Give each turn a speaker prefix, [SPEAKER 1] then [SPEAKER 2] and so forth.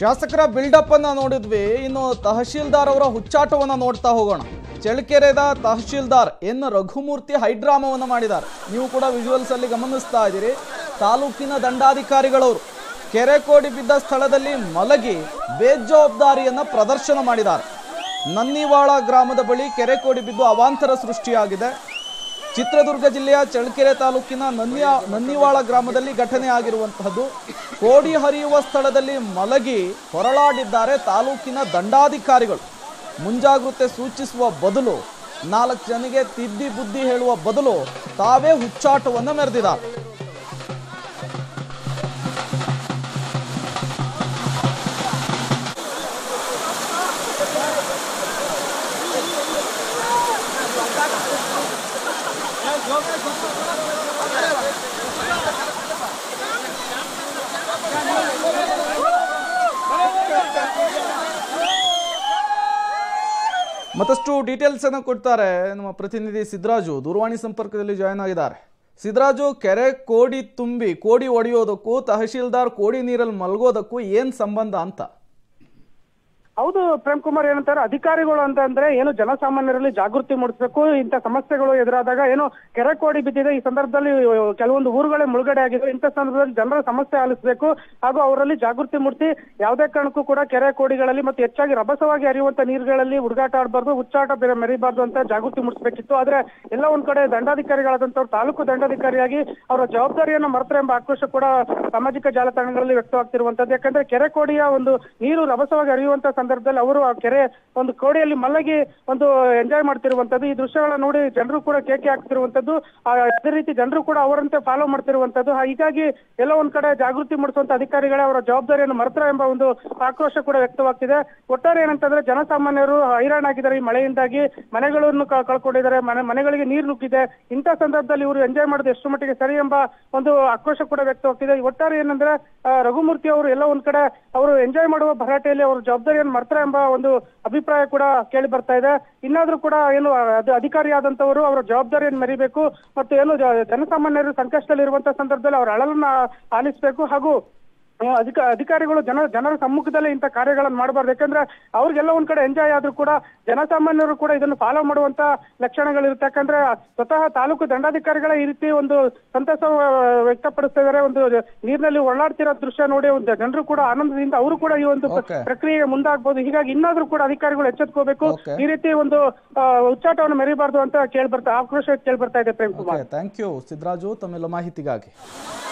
[SPEAKER 1] ಶಾಸಕರ ಬಿಲ್ಡಪ್ ಅನ್ನ ನೋಡಿದ್ವಿ ಇನ್ನು ತಹಶೀಲ್ದಾರ್ ಅವರ ಹುಚ್ಚಾಟವನ್ನ ನೋಡ್ತಾ ಹೋಗೋಣ ಚಳ್ಳಕೆರೆದ ತಹಶೀಲ್ದಾರ್ ಎನ್ ರಘುಮೂರ್ತಿ ಹೈಡ್ರಾಮವನ್ನು ಮಾಡಿದ್ದಾರೆ ನೀವು ಕೂಡ ವಿಜುವಲ್ಸ್ ಅಲ್ಲಿ ಗಮನಿಸ್ತಾ ಇದ್ದೀರಿ ತಾಲೂಕಿನ ದಂಡಾಧಿಕಾರಿಗಳವರು ಕೆರೆ ಕೋಡಿ ಬಿದ್ದ ಸ್ಥಳದಲ್ಲಿ ಮಲಗಿ ಬೇಜವಾಬ್ದಾರಿಯನ್ನ ಪ್ರದರ್ಶನ ಮಾಡಿದ್ದಾರೆ ನನ್ನಿವಾಳ ಗ್ರಾಮದ ಬಳಿ ಕೆರೆ ಕೋಡಿ ಬಿದ್ದು ಅವಾಂತರ ಸೃಷ್ಟಿಯಾಗಿದೆ ಚಿತ್ರದುರ್ಗ ಜಿಲ್ಲೆಯ ಚಳ್ಳಕೆರೆ ತಾಲೂಕಿನ ನನ್ಯ ನನ್ನಿವಾಳ ಗ್ರಾಮದಲ್ಲಿ ಘಟನೆ ಆಗಿರುವಂತಹದ್ದು ಕೋಡಿ ಹರಿಯುವ ಸ್ಥಳದಲ್ಲಿ ಮಲಗಿ ಹೊರಳಾಡಿದ್ದಾರೆ ತಾಲೂಕಿನ ದಂಡಾಧಿಕಾರಿಗಳು ಮುಂಜಾಗ್ರತೆ ಸೂಚಿಸುವ ಬದಲು ನಾಲ್ಕು ಜನಿಗೆ ತಿದ್ದಿ ಬುದ್ಧಿ ಹೇಳುವ ಬದಲು ತಾವೇ ಹುಚ್ಚಾಟವನ್ನು ಮೆರೆದಿದ್ದಾರೆ ಮತ್ತಷ್ಟು ಡೀಟೇಲ್ಸ್ ಅನ್ನು ಕೊಡ್ತಾರೆ ನಮ್ಮ ಪ್ರತಿನಿಧಿ ಸಿದ್ದರಾಜು ದೂರವಾಣಿ ಸಂಪರ್ಕದಲ್ಲಿ ಜಾಯ್ನ್ ಆಗಿದ್ದಾರೆ ಸಿದ್ದರಾಜು ಕೆರೆ ಕೋಡಿ ತುಂಬಿ ಕೋಡಿ ಒಡೆಯೋದಕ್ಕೂ ತಹಶೀಲ್ದಾರ್ ಕೋಡಿ ನೀರಲ್ಲಿ ಮಲಗೋದಕ್ಕೂ ಏನ್ ಸಂಬಂಧ ಅಂತ
[SPEAKER 2] ಹೌದು ಪ್ರೇಮ್ ಕುಮಾರ್ ಏನಂತಾರೆ ಅಧಿಕಾರಿಗಳು ಅಂತ ಅಂದ್ರೆ ಏನು ಜನಸಾಮಾನ್ಯರಲ್ಲಿ ಜಾಗೃತಿ ಮೂಡಿಸಬೇಕು ಇಂಥ ಸಮಸ್ಯೆಗಳು ಎದುರಾದಾಗ ಏನು ಕೆರೆ ಕೋಡಿ ಬಿದ್ದಿದೆ ಈ ಸಂದರ್ಭದಲ್ಲಿ ಕೆಲವೊಂದು ಊರುಗಳೇ ಮುಳುಗಡೆ ಆಗಿದೆ ಇಂಥ ಸಂದರ್ಭದಲ್ಲಿ ಜನರ ಸಮಸ್ಯೆ ಆಲಿಸಬೇಕು ಹಾಗೂ ಅವರಲ್ಲಿ ಜಾಗೃತಿ ಮೂಡಿಸಿ ಯಾವುದೇ ಕಾರಣಕ್ಕೂ ಕೂಡ ಕೆರೆ ಕೋಡಿಗಳಲ್ಲಿ ಮತ್ತು ಹೆಚ್ಚಾಗಿ ರಭಸವಾಗಿ ಹರಿಯುವಂತ ನೀರುಗಳಲ್ಲಿ ಹುಡುಗಾಟ ಆಡಬಾರ್ದು ಹುಚ್ಚಾಟ ಬೇರೆ ಮೆರಿಬಾರ್ದು ಅಂತ ಜಾಗೃತಿ ಮೂಡಿಸಬೇಕಿತ್ತು ಆದ್ರೆ ಎಲ್ಲ ಒಂದ್ ಕಡೆ ದಂಡಾಧಿಕಾರಿಗಳಾದಂತವ್ರು ತಾಲೂಕು ದಂಡಾಧಿಕಾರಿಯಾಗಿ ಅವರ ಜವಾಬ್ದಾರಿಯನ್ನು ಮರೆತರೆ ಎಂಬ ಆಕ್ರೋಶ ಕೂಡ ಸಾಮಾಜಿಕ ಜಾಲತಾಣಗಳಲ್ಲಿ ವ್ಯಕ್ತವಾಗ್ತಿರುವಂತದ್ದು ಯಾಕಂದ್ರೆ ಕೆರೆ ಕೋಡಿಯ ಒಂದು ನೀರು ರಭಸವಾಗಿ ಹರಿಯುವಂತ ಸಂದರ್ಭದಲ್ಲಿ ಅವರು ಆ ಕೆರೆ ಒಂದು ಕೋಡಿಯಲ್ಲಿ ಮಲ್ಲಗಿ ಒಂದು ಎಂಜಾಯ್ ಮಾಡ್ತಿರುವಂತದ್ದು ಈ ದೃಶ್ಯಗಳನ್ನ ನೋಡಿ ಜನರು ಕೂಡ ಕೇಕೆ ಹಾಕ್ತಿರುವಂತದ್ದು ಆ, ಅದೇ ರೀತಿ ಜನರು ಕೂಡ ಅವರಂತೆ ಫಾಲೋ ಮಾಡ್ತಿರುವಂತದ್ದು ಹೀಗಾಗಿ ಎಲ್ಲ ಒಂದ್ ಕಡೆ ಜಾಗೃತಿ ಮೂಡಿಸುವಂತ ಅಧಿಕಾರಿಗಳೇ ಅವರ ಜವಾಬ್ದಾರಿಯನ್ನು ಮರೆತರ ಎಂಬ ಒಂದು ಆಕ್ರೋಶ ಕೂಡ ವ್ಯಕ್ತವಾಗ್ತಿದೆ ಒಟ್ಟಾರೆ ಏನಂತಂದ್ರೆ ಜನಸಾಮಾನ್ಯರು ಹೈರಾಣಾಗಿದ್ದಾರೆ ಈ ಮಳೆಯಿಂದಾಗಿ ಮನೆಗಳನ್ನು ಕ- ಕಳ್ಕೊಂಡಿದ್ದಾರೆ ಮನೆ ಮನೆಗಳಿಗೆ ನೀರು ನುಗ್ಗಿದೆ ಇಂಥ ಸಂದರ್ಭದಲ್ಲಿ ಇವರು ಎಂಜಾಯ್ ಮಾಡೋದು ಎಷ್ಟು ಮಟ್ಟಿಗೆ ಸರಿ ಎಂಬ ಒಂದು ಆಕ್ರೋಶ ಕೂಡ ವ್ಯಕ್ತವಾಗ್ತಿದೆ ಒಟ್ಟಾರೆ ಏನಂದ್ರೆ ಆ, ರಘುಮೂರ್ತಿ ಅವರು ಎಲ್ಲ ಒಂದ್ ಕಡೆ ಅವರು ಎಂಜಾಯ್ ಮಾಡುವ ಭರಾಟೆಯಲ್ಲಿ ಅವರು ಜವಾಬ್ದಾರಿಯನ್ನು ಮರ್ತಾರೆ ಎಂಬ ಒಂದು ಅಭಿಪ್ರಾಯ ಕೂಡ ಕೇಳಿ ಬರ್ತಾ ಇದೆ ಇನ್ನಾದ್ರೂ ಕೂಡ ಏನು ಅದು ಅಧಿಕಾರಿಯಾದಂತವರು ಅವರ ಜವಾಬ್ದಾರಿಯನ್ನು ಮೆರಿಬೇಕು ಮತ್ತು ಏನು ಜ- ಜನಸಾಮಾನ್ಯರು ಸಂಕಷ್ಟದಲ್ಲಿರುವಂತಹ ಸಂದರ್ಭದಲ್ಲಿ ಅವರ ಅಳಲನ್ನ ಆಲಿಸಬೇಕು ಹಾಗೂ ಆ, ಅಧಿಕ ಅಧಿಕಾರಿಗಳು ಜನ ಜನರ ಸಮ್ಮುಖದಲ್ಲಿ ಇಂಥ ಕಾರ್ಯಗಳನ್ನು ಮಾಡಬಾರ್ದು ಯಾಕಂದ್ರೆ ಅವ್ರಿಗೆಲ್ಲ ಒಂದ್ ಕಡೆ ಎಂಜಾಯ್ ಆದ್ರೂ ಕೂಡ ಜನಸಾಮಾನ್ಯರು ಕೂಡ ಇದನ್ನು ಫಾಲೋ ಮಾಡುವಂತ ಲಕ್ಷಣಗಳಿರುತ್ತೆ ಯಾಕಂದ್ರೆ ಸ್ವತಃ ತಾಲೂಕು ದಂಡಾಧಿಕಾರಿಗಳ ಈ ರೀತಿ ಒಂದು ಸಂತಸ ಆ, ವ್ಯಕ್ತಪಡಿಸ್ತಾ ಇದಾರೆ ಒಂದು ನೀರಿನಲ್ಲಿ ಒಳ್ಳಾಡ್ತಿರೋ ದೃಶ್ಯ ನೋಡಿ ಒಂದು ಜನರು ಕೂಡ ಆನಂದದಿಂದ ಅವರು ಕೂಡ ಈ ಒಂದು
[SPEAKER 1] Okay.
[SPEAKER 2] ಪ್ರಕ್ರಿಯೆಗೆ ಮುಂದಾಗಬಹುದು ಹೀಗಾಗಿ ಇನ್ನಾದ್ರೂ ಕೂಡ ಅಧಿಕಾರಿಗಳು ಎಚ್ಚೆತ್ಕೋಬೇಕು
[SPEAKER 1] Okay.
[SPEAKER 2] ಈ ರೀತಿ ಒಂದು ಆ, ಉಚ್ಚಾಟವನ್ನು ಮೆರಿಬಾರ್ದು ಅಂತ ಕೇಳ್ಬರ್ತಾ ಆಕ್ರೋಶ ಕೇಳ್ಬರ್ತಾ ಇದೆ Prem Kumar
[SPEAKER 1] okay thank you Siddaraju ತಮ್ಮೆಲ್ಲ ಮಾಹಿತಿಗಾಗಿ